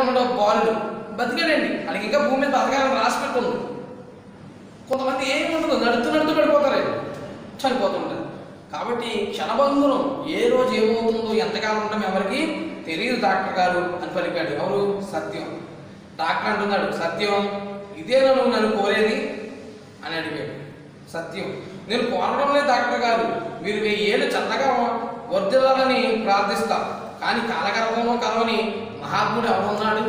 ఉన్నాడు బాలుడు బతికాడండి వాళ్ళకి ఇంకా భూమి మీద బతకాలని రాసి పెట్టుంది కొంతమంది ఏమి ఉండదు నడుతూ నడుతూ పడిపోతారు చనిపోతుంటారు కాబట్టి క్షణబంధురం ఏ రోజు ఏమవుతుందో ఎంతకాలం ఉంటాం ఎవరికి తెలియదు డాక్టర్ గారు అని పలికాడు ఎవరు సత్యం డాక్టర్ అంటున్నాడు సత్యం ఇదేనా నువ్వు నన్ను కోరేది అని అడిగాడు సత్యం నేను కోరడం లేదు డాక్టర్ గారు మీరు వెయ్యి ఏళ్ళు చల్లగా వర్ధిల్లాలని ప్రార్థిస్తా కానీ కాలగర్భంలో కలవని మహాత్ముడు ఎవరున్నాడు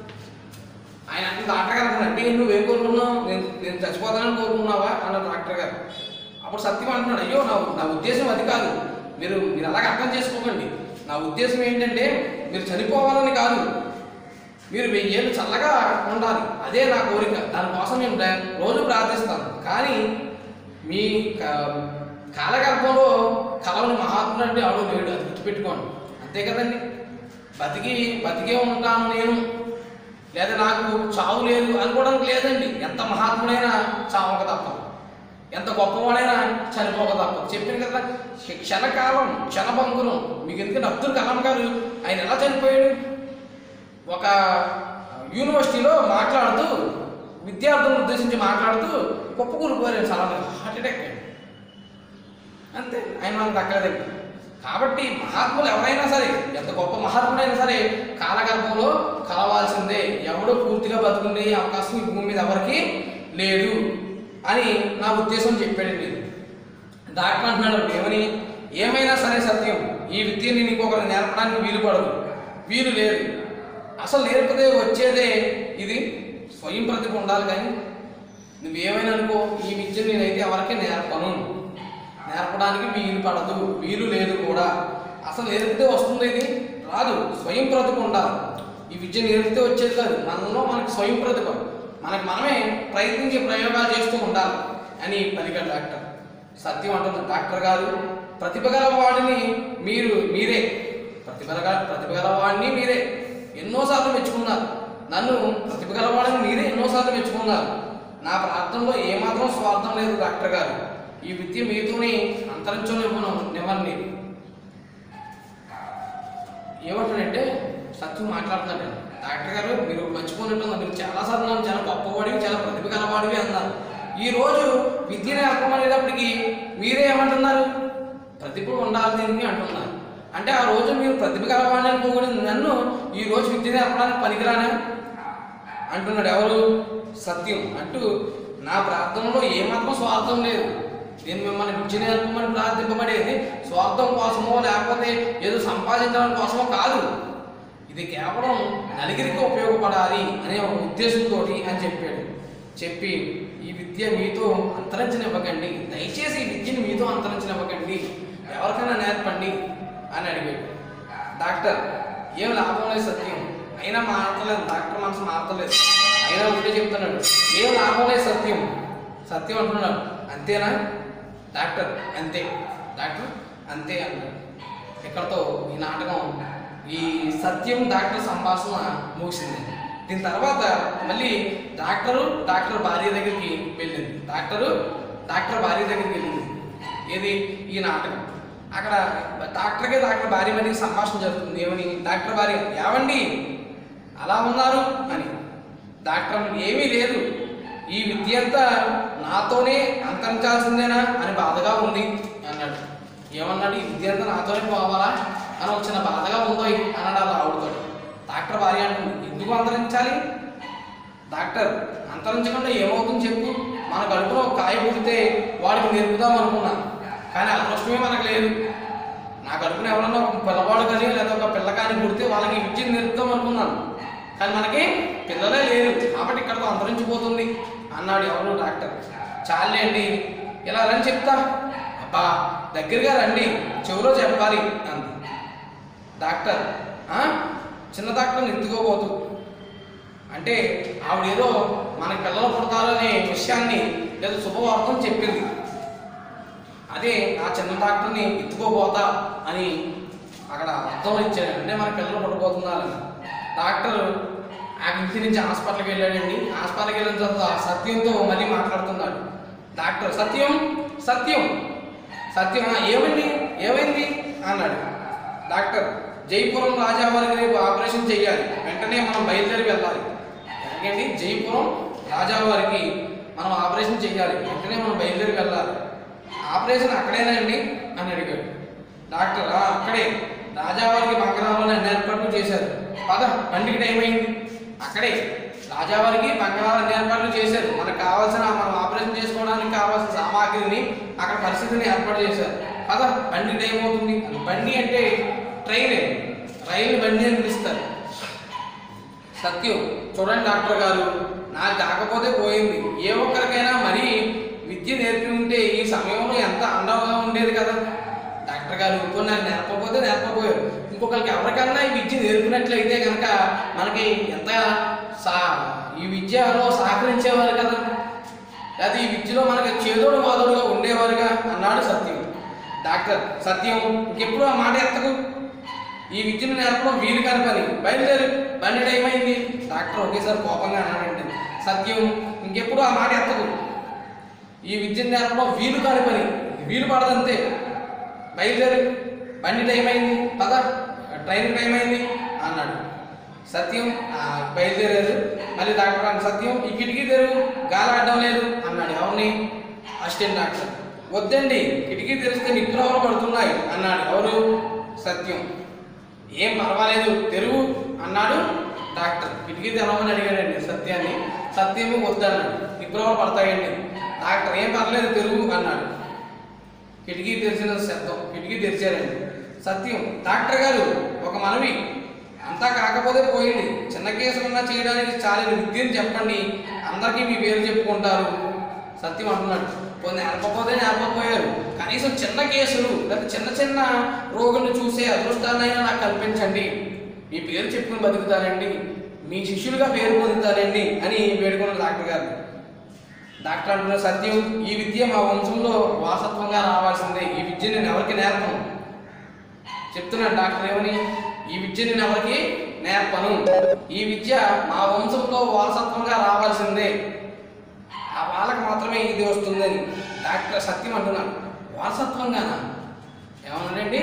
ఆయన అంటే డాక్టర్ గారు అన్నాడు, అంటే నువ్వేం కోరుకున్నావు నేను నేను చచ్చిపోతానని కోరుకున్నావా అన్నాడు డాక్టర్ గారు అప్పుడు సత్యం అంటున్నాడు అయ్యో నా నా ఉద్దేశం అది కాదు మీరు మీరు అలాగ అర్థం చేసుకోకండి నా ఉద్దేశం ఏంటంటే మీరు చనిపోవాలని కాదు మీరు వెయ్యేళ్ళు చల్లగా ఉండాలి అదే నా కోరిక దానికోసం నేను ప్ర- రోజు ప్రార్థిస్తాను కానీ మీ క- కాలగర్భంలో కలవని మహాత్ముడు అంటే ఆవిడ లేడు అది గుర్తుపెట్టుకోండి అంతే కదండి బతికి బతికే ఉంటాను నేను లేదా నాకు చావు లేదు అనుకోవడానికి లేదండి ఎంత మహాత్ముడైనా చావక తప్పదు ఎంత గొప్పవాడైనా చనిపోక తప్పదు చెప్పాను కదా క్ష- క్షణకాలం క్షణభంగురం మీకు ఎందుకంటే అబ్దుల్ కలాం గారు ఆయన ఎలా చనిపోయాడు ఒక యూనివర్సిటీలో మాట్లాడుతూ విద్యార్థులను ఉద్దేశించి మాట్లాడుతూ గొప్ప కూలిపోయారు సడన్గా హార్ట్ అటాక్ అయ్యాడు. అంతే ఆయన మనకు దక్కలేదండి కాబట్టి మహాత్ములు ఎవరైనా సరే ఎంత గొప్ప మహాత్ముడైనా సరే కాలగర్భంలో కలవాల్సిందే ఎవడో పూర్తిగా బతుకునే అవకాశం ఈ భూమి మీద ఎవరికి లేదు అని నా ఉద్దేశం చెప్పాడండి డాక్టర్ అంటున్నాడు ఏమని ఏమైనా సరే సత్యం ఈ విద్యని నీకు ఒకరు నేర్పడానికి వీలు పడదు వీలు లేదు అసలు నేర్పితే వచ్చేదే ఇది స్వయం ప్రతిభ ఉండాలి కానీ నువ్వేమైనా అనుకో ఈ విద్యను నేనైతే ఎవరికి నేర్పను నేర్పడానికి వీలు పడదు వీలు లేదు కూడా అసలు నేర్పితే వస్తుంది ఇది రాదు స్వయం ప్రతిభ ఉండాలి ఈ విద్య నేర్పితే వచ్చేది కాదు మనలో మనకి స్వయం ప్రతిభ మనకి మనమే ప్రయత్నించి ప్రయోగాలు చేస్తూ ఉండాలి అని పలికాడు డాక్టర్ సత్యం అంటుంది డాక్టర్ గారు ప్రతిభ గల వాడిని మీరు మీరే ప్రతిభ గల ప్రతిభ గల వాడిని మీరే ఎన్నోసార్లు మెచ్చుకున్నారు నన్ను ప్రతిభ గల వాడిని మీరే ఎన్నోసార్లు మెచ్చుకున్నారు నా ప్రార్థనలో ఏమాత్రం స్వార్థం లేదు డాక్టర్ గారు ఈ విద్య మీతోనే అంతరించనివ్వను నివ్వని ఏమంటాడంటే సత్యం మాట్లాడుతున్నాడు డాక్టర్ గారు మీరు మర్చిపోయినట్టుంది మీరు చాలాసార్లు నన్ను చాలా గొప్పవాడివి చాలా ప్రతిభ గలవాడివి అన్నారు ఈ రోజు విద్య నేర్పమనేటప్పటికి మీరే ఏమంటున్నారు ప్రతిభ ఉండాలి దీనికి అంటున్నారు అంటే ఆ రోజు మీరు ప్రతిభ గలవాడిని అనుకోకూడదు నన్ను ఈ రోజు విద్య నేర్పడానికి పనికిరానా అంటున్నాడు ఎవరు సత్యం అంటూ నా ప్రార్థనలో ఏమాత్రం స్వార్థం లేదు నేను మిమ్మల్ని విద్య నేర్పమని ప్రార్థింపబడేది స్వార్థం కోసమో లేకపోతే ఏదో సంపాదించడం కోసమో కాదు ఇది కేవలం నలుగురికి ఉపయోగపడాలి అనే ఒక ఉద్దేశంతో అని చెప్పాడు చెప్పి ఈ విద్య మీతో అంతరించనివ్వకండి దయచేసి ఈ విద్యని మీతో అంతరించనివ్వకండి ఎవరికైనా నేర్పండి అని అడిగాడు డాక్టర్ ఏం లాభం లేదు సత్యం అయినా మారతలేదు డాక్టర్ మనసు మారతలేదు అయినా ఒకటే చెప్తున్నాడు ఏం లాభం లేదు సత్యం సత్యం అంటున్నాడు అంతేనా డాక్టర్ అంతే డాక్టర్ అంతే అన్నాడు ఇక్కడతో ఈ నాటకం ఈ సత్యం డాక్టర్ సంభాషణ ముగిసింది దీని తర్వాత మళ్ళీ డాక్టరు డాక్టర్ భార్య దగ్గరికి వెళ్ళింది డాక్టరు డాక్టర్ భార్య దగ్గరికి వెళ్ళింది ఏది ఈ నాటకం అక్కడ డాక్టర్కి డాక్టర్ భార్య మధ్య సంభాషణ జరుగుతుంది ఏమని డాక్టర్ భార్య ఏమండి అలా ఉన్నారు అని డాక్టర్ అన్నాడు, ఏమీ లేదు ఈ విద్య అంతా నాతోనే అంతరించాల్సిందేనా అని బాధగా ఉంది అన్నాడు ఏమన్నాడు ఈ విద్య అంతా నాతోనే పోవాలా అని ఒక చిన్న బాధగా ఉందో అన్నాడు అలా ఆవిడతో డాక్టర్ భార్య అంటుంది ఎందుకు అంతరించాలి డాక్టర్ అంతరించకుండా ఏమవుతుంది చెప్పు మన కడుపులో ఒక కాయ పుడితే వాడికి నేర్పుదాం అనుకున్నా కానీ అదృష్టమే మనకు లేదు నా కడుపున ఎవరన్నా ఒక పిల్లవాడు కానీ లేదా ఒక పిల్ల కానీ పుడితే వాళ్ళకి ఈ విద్యను నేర్పుదాం అనుకున్నాను కానీ మనకి పిల్లలే లేరు కాబట్టి ఇక్కడతో అంతరించిపోతుంది అన్నాడు ఎవరు డాక్టర్ చాలే అండి ఇలా రని చెప్తా అబ్బా దగ్గరగా రండి చెవిలో చెప్పాలి అంది డాక్టర్ "ఆ? చిన్న డాక్టర్ని ఎత్తుకోబోతు అంటే ఆవిడేదో మన పిల్లలు పుడతారనే విషయాన్ని లేదా శుభవార్తం చెప్పింది అదే ఆ చిన్న డాక్టర్ని ఎత్తుకోబోతా అని అక్కడ అర్థం ఇచ్చాడు అంటే మన పిల్లలు పుట్టబోతున్నారని డాక్టర్ ఆ ఇంటి నుంచి హాస్పిటల్కి వెళ్ళాడండి హాస్పిటల్కి వెళ్ళిన తర్వాత సత్యంతో మళ్ళీ మాట్లాడుతున్నాడు డాక్టర్ సత్యం సత్యం సత్యం "ఆ, ఏమండి ఏమైంది అన్నాడు డాక్టర్ జైపురం రాజా వారికి రేపు ఆపరేషన్ చేయాలి వెంటనే వెంటనే మనం బయలుదేరి వెళ్ళాలి ఎక్కడికండి జైపురం రాజావారికి మనం ఆపరేషన్ చేయాలి వెంటనే మనం బయలుదేరి వెళ్ళాలి ఆపరేషన్ అక్కడేనా అండి అని అడిగాడు డాక్టర్ "ఆ, అక్కడే రాజావారికి బంగారంలోనే అన్ని ఏర్పాట్లు చేశారు పద బండికి టైం అయింది అక్కడే రాజావారికి బంగారం అన్ని ఏర్పాట్లు చేశారు మనకు కావాల్సిన మనం ఆపరేషన్ చేసుకోవడానికి కావాల్సిన సామాగ్రిని అక్కడ పరిస్థితిని ఏర్పాటు చేశారు పద బండి టైం అవుతుంది బండి అంటే ట్రైన్ రైలు బండి అని పిలుస్తారు సత్యం చూడండి డాక్టర్ గారు నాకు కాకపోతే పోయింది ఏ ఒక్కరికైనా మరీ విద్య నేర్పి ఉంటే ఈ సమయంలో ఎంత అండగా ఉండేది కదా డాక్టర్ గారు ఇప్పుడు నాకు నేర్పకపోతే నేర్పకపోయారు ఇంకొకరికి ఎవరికన్నా ఈ విద్య నేర్పినట్లయితే కనుక మనకి ఎంత సా ఈ విద్యలో సహకరించేవారు కదా అది ఈ విద్యలో మనకి చేదోడు వాదోడుగా ఉండేవారుగా అన్నాడు సత్యం డాక్టర్ సత్యం ఇంకెప్పుడు ఆ మాట ఎత్తకు ఈ విద్యను నేర్పడం వీలు కాని పని బయలుదేరు బండి టైం అయింది డాక్టర్ ఒకేసారి కోపంగా అన్నాడండి సత్యం ఇంకెప్పుడు ఆ మాట ఎత్తకు ఈ విద్యను నేర్పడం వీలు కాని పని వీలు పడదంతే బయలుదేరు బండి టైం అయింది పద ట్రైన్ టైం అయింది అన్నాడు సత్యం "ఆ, బయలుదేరారు మళ్ళీ డాక్టర్ అన్న సత్యం ఈ కిటికీ తెరువు గాలి ఆడడం లేదు అన్నాడు ఎవరిని అసిస్టెంట్ డాక్టర్ వద్దండి కిటికీ తెరిస్తే నిద్రవలు పడుతున్నాయి అన్నాడు ఎవరు సత్యం ఏం పర్వాలేదు తెరువు అన్నాడు డాక్టర్ కిటికీ తెరవమని అడిగాడండి సత్యాన్ని సత్యము వద్దన్నాడు నిద్రవలు పడతాయండి డాక్టర్ ఏం పర్లేదు తెరువు అన్నాడు కిటికీ తెరిచిన శబ్దం కిటికీ తెరిచారండి సత్యం డాక్టర్ గారు ఒక మనవి అంతా కాకపోతే పోయింది చిన్న కేసులన్నా చేయడానికి చాలా విద్యను చెప్పండి అందరికీ మీ పేరు చెప్పుకుంటారు సత్యం అంటున్నాడు కొన్ని నేర్పకపోతే నేర్పకపోయారు కనీసం చిన్న కేసులు లేదా చిన్న చిన్న రోగులను చూసే అదృష్టాన్నైనా నాకు కల్పించండి మీ పేరు చెప్పుకుని బతుకుతారండి మీ శిష్యులుగా పేరు పొందుతారండి అని వేడుకున్న డాక్టర్ గారు డాక్టర్ అంటున్న సత్యం ఈ విద్య మా వంశంలో వారసత్వంగా రావాల్సిందే ఈ విద్య నేను ఎవరికి నేర్పను చెప్తున్నాడు డాక్టర్ ఏమని ఈ విద్య నేను ఎవరికి నేర్పను ఈ విద్య మా వంశంలో వారసత్వంగా రావాల్సిందే ఆ వాళ్ళకి మాత్రమే ఇది వస్తుందని డాక్టర్ సత్యం అంటున్నాడు వారసత్వంగానా ఏమన్నాడండి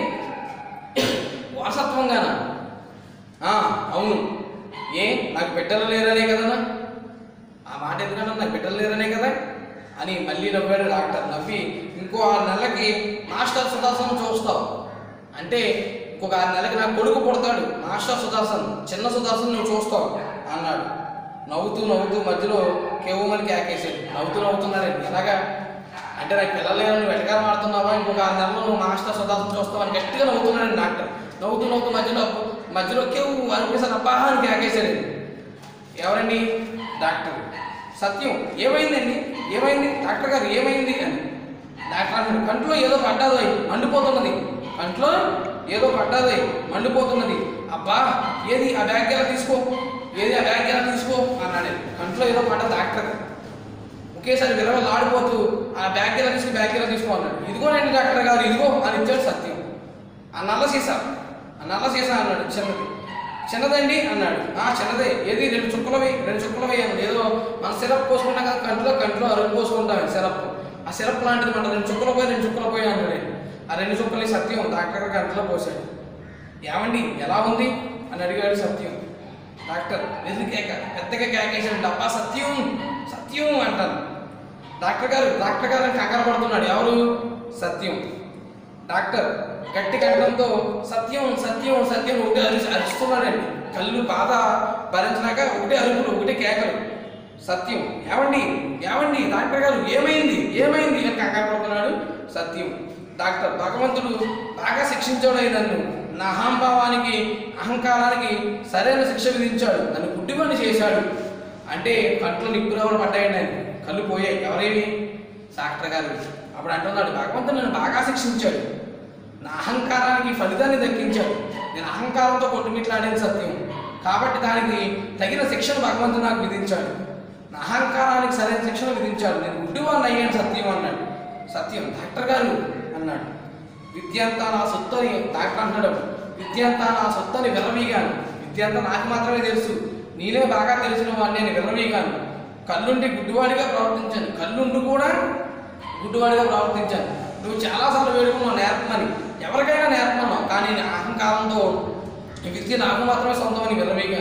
వారసత్వంగానా ఆ, అవును ఏ నాకు బిడ్డలు లేరనే కదన్నా ఆ మాట ఎందుకంటే నాకు బిడ్డలు లేరనే కదా అని మళ్ళీ నవ్వాడు డాక్టర్ నవ్వి ఇంకో ఆరు నెలలకి మాస్టర్ సుదర్శన్ చూస్తావు అంటే ఇంకొక ఆరు నెలలకి నాకు కొడుకు పుడతాడు మాస్టర్ సుదర్శన్ చిన్న సుదర్శన్ నువ్వు చూస్తావు అన్నాడు నవ్వుతూ నవ్వుతూ మధ్యలో కేవమని కేకేసాడు నవ్వుతూ నవ్వుతున్నాడండి ఎలాగా అంటే నాకు పిల్లలు లేరు నువ్వు వెటకారం ఆడుతున్నావా ఇంకొక ఆరు నెలలు నువ్వు మాస్టర్ సుదర్శన్ చూస్తావు అని గట్టిగా నవ్వుతున్నాడు డాక్టర్ నవ్వుతూ నవ్వుతూ మధ్యలో మధ్యలో కేవు అనిపిస్తాను అబ్బా అని కేకేశాడు ఎవరండి డాక్టర్ సత్యం ఏమైందండి ఏమైంది డాక్టర్ గారు ఏమైంది అని డాక్టర్ అన్నాడు కంట్లో ఏదో పడ్డాదో మండిపోతున్నది కంట్లో ఏదో పడ్డాదో మండిపోతున్నది అబ్బా ఏది ఆ బ్యాగ్ ఎలా తీసుకో ఏది ఆ బ్యాగ్ ఎలా తీసుకో అన్నాడు కంట్లో ఏదో పడ్డ డాక్టర్ ఒకేసారి విలవలు ఆడిపోతూ ఆ బ్యాగ్ ఎలా తీసుకు బ్యాగ్ ఎలా తీసుకో అన్నాడు ఇదిగోనండి డాక్టర్ గారు ఇదిగో అని ఇచ్చాడు సత్యం ఆ నల్ల సీసా ఆ నల్ల సీసా అన్నాడు చిన్నది చిన్నదండి అన్నాడు ఆ చిన్నదే ఏది రెండు చుక్కలవి రెండు చుక్కలవి అన్నాడు ఏదో మన సిరప్ పోసుకుంటాం కదా కంట్లో కంట్లో అరుగు పోసుకుంటాం సిరప్ ఆ సిరప్ లాంటిది మన రెండు చుక్కలు పోయి రెండు చుక్కలు పోయి అన్నాడు ఆ రెండు చుక్కలు సత్యం డాక్టర్ గారు కంట్లో పోసాడు ఏమండి ఎలా ఉంది అని అడిగాడు సత్యం డాక్టర్ వెళ్ళు కేక పెద్దగా కేకేసాడు డబ్బా సత్యం సత్యం అంటాను డాక్టర్ గారు డాక్టర్ గారు అని కంగారు పడుతున్నాడు ఎవరు సత్యం డాక్టర్ గట్టి కంఠంతో సత్యం సత్యం సత్యం ఒకటే అరి అరుస్తున్నాడండి కళ్ళు బాధ భరించినాక ఒకటే అరుపులు ఒకటే కేకలు సత్యం ఏమండి ఏమండి డాక్టర్ గారు ఏమైంది ఏమైంది అని కంగారు పడుతున్నాడు సత్యం డాక్టర్ భగవంతుడు బాగా శిక్షించాడు నన్ను నా అహంభావానికి అహంకారానికి సరైన శిక్ష విధించాడు నన్ను గుడ్డిమని చేశాడు అంటే కంట్లో నిప్పురవలు పడ్డాయండి ఆయన కళ్ళు పోయాయి ఎవరేమి డాక్టర్ గారు అప్పుడు అంటున్నాడు భగవంతుడు నన్ను బాగా శిక్షించాడు నా అహంకారానికి ఫలితాన్ని దక్కించాడు నేను అహంకారంతో కొట్టుమిట్లాడేది సత్యం కాబట్టి దానికి తగిన శిక్షను భగవంతుడు నాకు విధించాడు నా అహంకారానికి సరైన శిక్షను విధించాడు నేను గుడ్డివాడిని అయ్యాను సత్యం అన్నాడు సత్యం డాక్టర్ గారు అన్నాడు విద్య అంతా నా సొత్తు అని డాక్టర్ అంటాడు విద్య అంతా నా సొత్తు అని విర్రవీగాను విద్య అంతా నాకు మాత్రమే తెలుసు నేనే బాగా తెలిసిన వాడిని నేను విర్రవీగాను కళ్ళుండి గుడ్డివాడిగా ప్రవర్తించాను కళ్ళుండి కూడా గుడ్డివాడిగా ప్రవర్తించాను నువ్వు చాలాసార్లు వేడుకున్నావు నేర్పమని ఎవరికైనా నేర్పమన్నావు కానీ నీ అహంకారంతో ఈ విద్య నాకు మాత్రమే సొంతమని విరవేగాను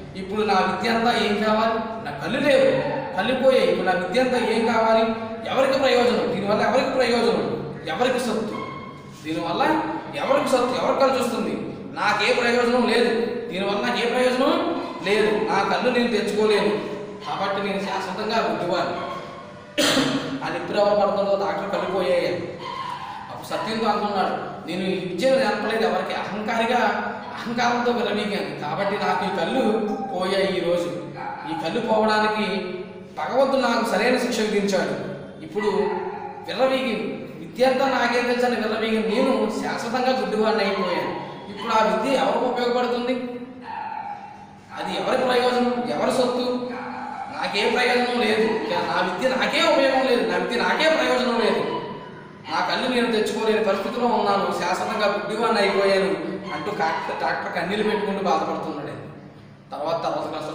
ఇప్పుడు నా విద్య అంతా ఏం కావాలి నా కళ్ళు లేవు కళ్ళు పోయాయి ఇప్పుడు నా విద్య అంతా ఏం కావాలి ఎవరికి ప్రయోజనం దీనివల్ల ఎవరికి ప్రయోజనం ఎవరికి సత్తు దీనివల్ల ఎవరికి సత్తు ఎవరికి కలిసి వస్తుంది నాకే ప్రయోజనం లేదు దీనివల్ల నాకే ప్రయోజనం లేదు నా కళ్ళు నేను తెచ్చుకోలేను కాబట్టి నేను శాశ్వతంగా గుడ్డివాడిని అని ఎప్పుడు ఎవరు పడుతుందో డాక్టర్ కలిపోయాయి అప్పుడు సత్యంతో అనుకున్నాడు నేను ఈ విద్యను నేర్పలేదు ఎవరికి అహంకారిగా అహంకారంతో విరవీగాను కాబట్టి నాకు ఈ కళ్ళు పోయాయి ఈ రోజు ఈ కళ్ళు పోవడానికి భగవంతుడు నాకు సరైన శిక్ష విధించాడు ఇప్పుడు విర్రవీగి విద్య అంతా నాకేం తెలుసని విర్రవీగి నేను శాశ్వతంగా గుడ్డివాడిని అయిపోయాను ఇప్పుడు ఆ విద్య ఎవరికి ఉపయోగపడుతుంది అది ఎవరి ప్రయోజనం ఎవరి సొత్తు నాకే ప్రయోజనం లేదు ఇక నా విద్య నాకే ఉపయోగం లేదు నా విద్య నాకే ప్రయోజనం లేదు నా కళ్ళు నేను తెచ్చుకోలేని పరిస్థితిలో ఉన్నాను శాశ్వతంగా గుడ్డివాడిని అయిపోయాను అంటూ డాక్టర్ డాక్టర్ కన్నీళ్ళు పెట్టుకుంటూ బాధపడుతున్నాడు ఆయన. తర్వాత తర్వాత క్లాస్